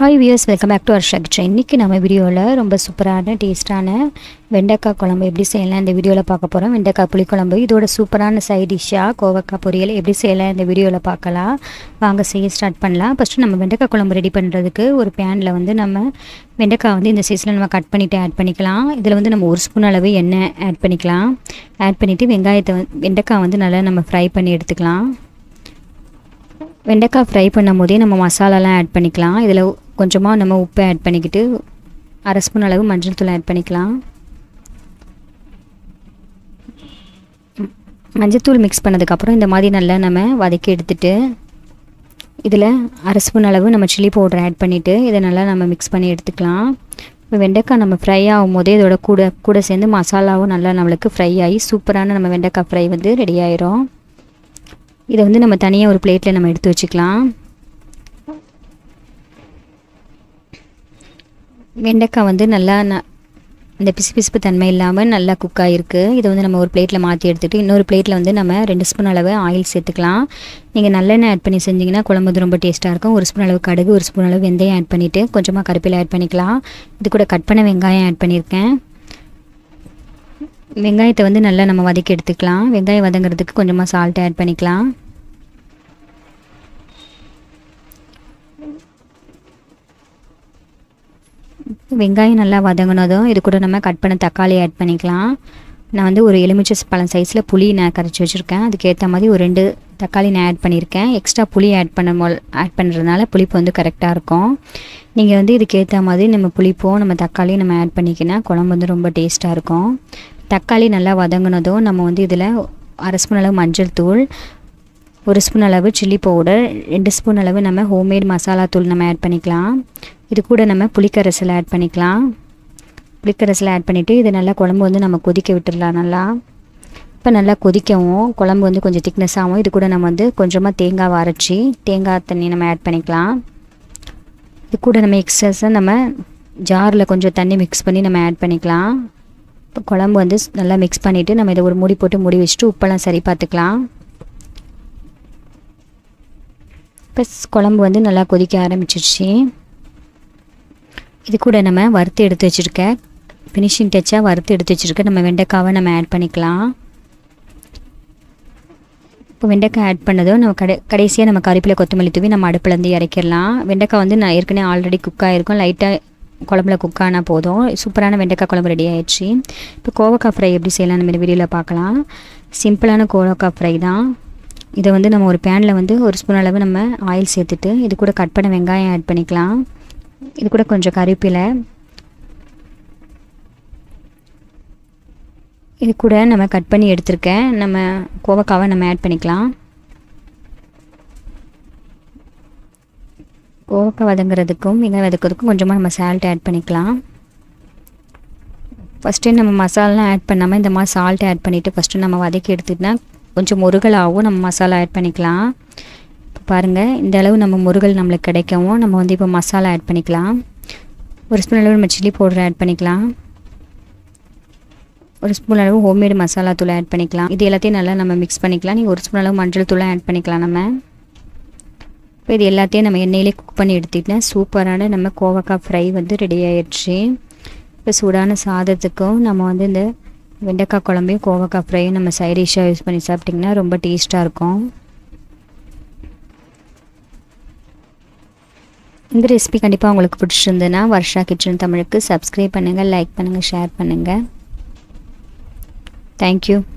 hi views welcome back to Harsha kitchen இன்றைக்கி நம்ம வீடியோவில் ரொம்ப சூப்பரான டேஸ்ட்டான வெண்டைக்காய் குழம்பு எப்படி செய்யலாம் இந்த வீடியோவில் பார்க்க போகிறோம் வெண்டைக்காய் புளிக்குழம்பு இதோட சூப்பரான சைட் டிஷ்ஷாக கோவக்காய் பொரியல் எப்படி செய்யலாம் இந்த வீடியோவில் பார்க்கலாம் வாங்க செய்ய ஸ்டார்ட் பண்ணலாம் ஃபஸ்ட்டு நம்ம வெண்டைக்காய் குழம்பு ரெடி பண்ணுறதுக்கு ஒரு பேனில் வந்து நம்ம வெண்டைக்காய் வந்து இந்த சைஸில் நம்ம கட் பண்ணிவிட்டு ஆட் பண்ணிக்கலாம் இதில் வந்து நம்ம ஒரு ஸ்பூன் அளவு எண்ணெய் ஆட் பண்ணிக்கலாம் ஆட் பண்ணிவிட்டு வெங்காயத்தை வந்து வெண்டைக்காய் வந்து நல்லா நம்ம ஃப்ரை பண்ணி எடுத்துக்கலாம் வெண்டைக்காய் ஃப்ரை பண்ணும் போதே நம்ம மசாலாலாம் ஆட் பண்ணிக்கலாம் இதில் கொஞ்சமாக நம்ம உப்பு ஆட் பண்ணிக்கிட்டு அரை ஸ்பூன் அளவு மஞ்சள் தூள் ஆட் பண்ணிக்கலாம் மஞ்சத்தூள் மிக்ஸ் பண்ணதுக்கப்புறம் இந்த மாதிரி நல்லா நம்ம வதக்கி எடுத்துட்டு இதில் அரை ஸ்பூன் அளவு நம்ம சில்லி பவுடர் ஆட் பண்ணிவிட்டு இதை நல்லா நம்ம மிக்ஸ் பண்ணி எடுத்துக்கலாம் இப்போ வெண்டைக்காய் நம்ம ஃப்ரை ஆகும் போதே இதோட கூட கூட சேர்ந்து மசாலாவும் நல்லா நம்மளுக்கு ஃப்ரை ஆகி சூப்பரான நம்ம வெண்டைக்காய் ஃப்ரை வந்து ரெடி ஆயிரும் இதை வந்து நம்ம தனியாக ஒரு பிளேட்டில் நம்ம எடுத்து வச்சுக்கலாம் வெண்டைக்காய் வந்து நல்லா ந இந்த பிசு பிசுப்பு தன்மை இல்லாமல் நல்லா குக் ஆகிருக்கு இதை வந்து நம்ம ஒரு பிளேட்டில் மாற்றி எடுத்துகிட்டு இன்னொரு பிளேட்டில் வந்து நம்ம ரெண்டு ஸ்பூன் அளவு ஆயில் சேர்த்துக்கலாம் நீங்கள் நல்லெண்ணெய் ஆட் பண்ணி செஞ்சிங்கன்னா குழம்பு வந்து ரொம்ப டேஸ்ட்டாக இருக்கும் ஒரு ஸ்பூன் அளவு கடுகு ஒரு ஸ்பூன் அளவு வெந்தயம் ஆட் பண்ணிவிட்டு கொஞ்சமாக கருப்பில் ஆட் பண்ணிக்கலாம் இது கூட கட் பண்ண வெங்காயம் ஆட் பண்ணியிருக்கேன் வெங்காயத்தை வந்து நல்லா நம்ம வதக்கி எடுத்துக்கலாம் வெங்காயம் வதங்கிறதுக்கு கொஞ்சமாக சால்ட் ஆட் பண்ணிக்கலாம் வெங்காயம் நல்லா வதங்கினதும் இது கூட நம்ம கட் பண்ண தக்காளி ஆட் பண்ணிக்கலாம் நான் வந்து ஒரு எலுமிச்சை பழம் சைஸில் புளி நான் கரைச்சி வச்சுருக்கேன் அதுக்கேற்ற மாதிரி ஒரு ரெண்டு தக்காளி நான் ஆட் பண்ணியிருக்கேன் எக்ஸ்ட்ரா புளி ஆட் பண்ண மொல் ஆட் பண்ணுறதுனால புளிப்பு வந்து கரெக்டாக இருக்கும் நீங்கள் வந்து இதுக்கேற்ற மாதிரி நம்ம புளிப்போம் நம்ம தக்காளியும் நம்ம ஆட் பண்ணிக்கினா குழம்பு வந்து ரொம்ப டேஸ்ட்டாக இருக்கும் தக்காளி நல்லா வதங்கினதும் நம்ம வந்து இதில் அரை ஸ்பூன் அளவு மஞ்சள் தூள் ஒரு ஸ்பூன் அளவு சில்லி பவுடர் ரெண்டு ஸ்பூன் அளவு நம்ம ஹோம்மேட் மசாலா தூள் நம்ம ஆட் பண்ணிக்கலாம் இது கூட நம்ம புளிக்கரசில் ஆட் பண்ணிக்கலாம் புளிக்கரசில் ஆட் பண்ணிவிட்டு இது நல்லா குழம்பு வந்து நம்ம கொதிக்க விட்டுடலாம் நல்லா இப்போ நல்லா கொதிக்கவும் குழம்பு வந்து கொஞ்சம் திக்னஸ் ஆகும் இது கூட நம்ம வந்து கொஞ்சமாக தேங்காவை அரைச்சி தேங்காய் தண்ணி நம்ம ஆட் பண்ணிக்கலாம் இது கூட நம்ம எக்ஸஸாக நம்ம ஜாரில் கொஞ்சம் தண்ணி மிக்ஸ் பண்ணி நம்ம ஆட் பண்ணிக்கலாம் இப்போ குழம்பு வந்து நல்லா மிக்ஸ் பண்ணிவிட்டு நம்ம இதை ஒரு மூடி போட்டு மூடி வச்சுட்டு உப்பெல்லாம் சரி பார்த்துக்கலாம் இப்போ குழம்பு வந்து நல்லா கொதிக்க ஆரம்பிச்சிருச்சு இது கூட நம்ம வறுத்து எடுத்து வச்சுருக்க ஃபினிஷிங் டச்சாக வறுத்து எடுத்து வச்சுருக்க நம்ம வெண்டைக்காவை நம்ம ஆட் பண்ணிக்கலாம் இப்போ வெண்டைக்காய் ஆட் பண்ணதும் நம்ம கடை கடைசியாக நம்ம கறிப்பில் கொத்தமல்லி தூவி நம்ம அடுப்புலேருந்து இறக்கிடலாம் வெண்டைக்காய் வந்து நான் ஏற்கனவே ஆல்ரெடி குக் ஆகிருக்கும் லைட்டாக குழம்புல குக் ஆனால் போதும் சூப்பரான வெண்டைக்காய் குழம்பு ரெடி ஆயிடுச்சு இப்போ கோவக்காய் ஃப்ரை எப்படி செய்யலாம் நம்ம இந்த வீடியோவில் பார்க்கலாம் சிம்பிளான கோவக்காய் ஃப்ரை தான் இதை வந்து நம்ம ஒரு பேனில் வந்து ஒரு ஸ்பூன் அளவு நம்ம ஆயில் சேர்த்துட்டு இது கூட கட் பண்ண வெங்காயம் ஆட் பண்ணிக்கலாம் இது கூட கொஞ்சம் கருவேப்பிலை இது கூட நம்ம கட் பண்ணி எடுத்திருக்கேன் நம்ம கோவக்காவை நம்ம ஆட் பண்ணிக்கலாம் கோவக்காய் வதங்குறதுக்கும் வெங்காயம் வதக்கிறதுக்கும் கொஞ்சமாக நம்ம சால்ட் ஆட் பண்ணிக்கலாம் ஃபஸ்ட்டு நம்ம மசாலாலாம் ஆட் பண்ணாமல் இந்த மாதிரி சால்ட் ஆட் பண்ணிவிட்டு ஃபஸ்ட்டு நம்ம வதக்கி எடுத்துக்கிட்டா கொஞ்சம் முருகலாகவும் நம்ம மசாலா ஆட் பண்ணிக்கலாம் இப்போ பாருங்கள் இந்த அளவு நம்ம முருகல் நம்மளுக்கு கிடைக்கவும் நம்ம வந்து இப்போ மசாலா ஆட் பண்ணிக்கலாம் ஒரு ஸ்பூன் அளவு நம்ம சில்லி பவுடர் ஆட் பண்ணிக்கலாம் ஒரு ஸ்பூன் அளவு ஹோம்மேடு மசாலா தூள் ஆட் பண்ணிக்கலாம் இது எல்லாத்தையும் நல்லா நம்ம மிக்ஸ் பண்ணிக்கலாம் நீங்கள் ஒரு ஸ்பூன் அளவு மஞ்சள் தூளும் ஆட் பண்ணிக்கலாம் நம்ம இப்போ இது எல்லாத்தையும் நம்ம எண்ணெயிலே குக் பண்ணி எடுத்துக்கிட்டேன் சூப்பரான நம்ம கோவக்காய் ஃப்ரை வந்து ரெடி ஆயிடுச்சு இப்போ சூடான சாதத்துக்கும் நம்ம வந்து இந்த வெண்டைக்காய் குழம்பையும் கோவக்காய் ஃப்ரையும் நம்ம சைட் டிஷ்ஷாக யூஸ் பண்ணி சாப்பிட்டிங்கன்னா ரொம்ப டேஸ்ட்டாக இருக்கும் இந்த ரெசிபி கண்டிப்பாக உங்களுக்கு பிடிச்சிருந்ததுன்னா வர்ஷா கிச்சன் தமிழுக்கு சப்ஸ்கிரைப் பண்ணுங்கள் லைக் பண்ணுங்கள் ஷேர் பண்ணுங்கள் தேங்க்யூ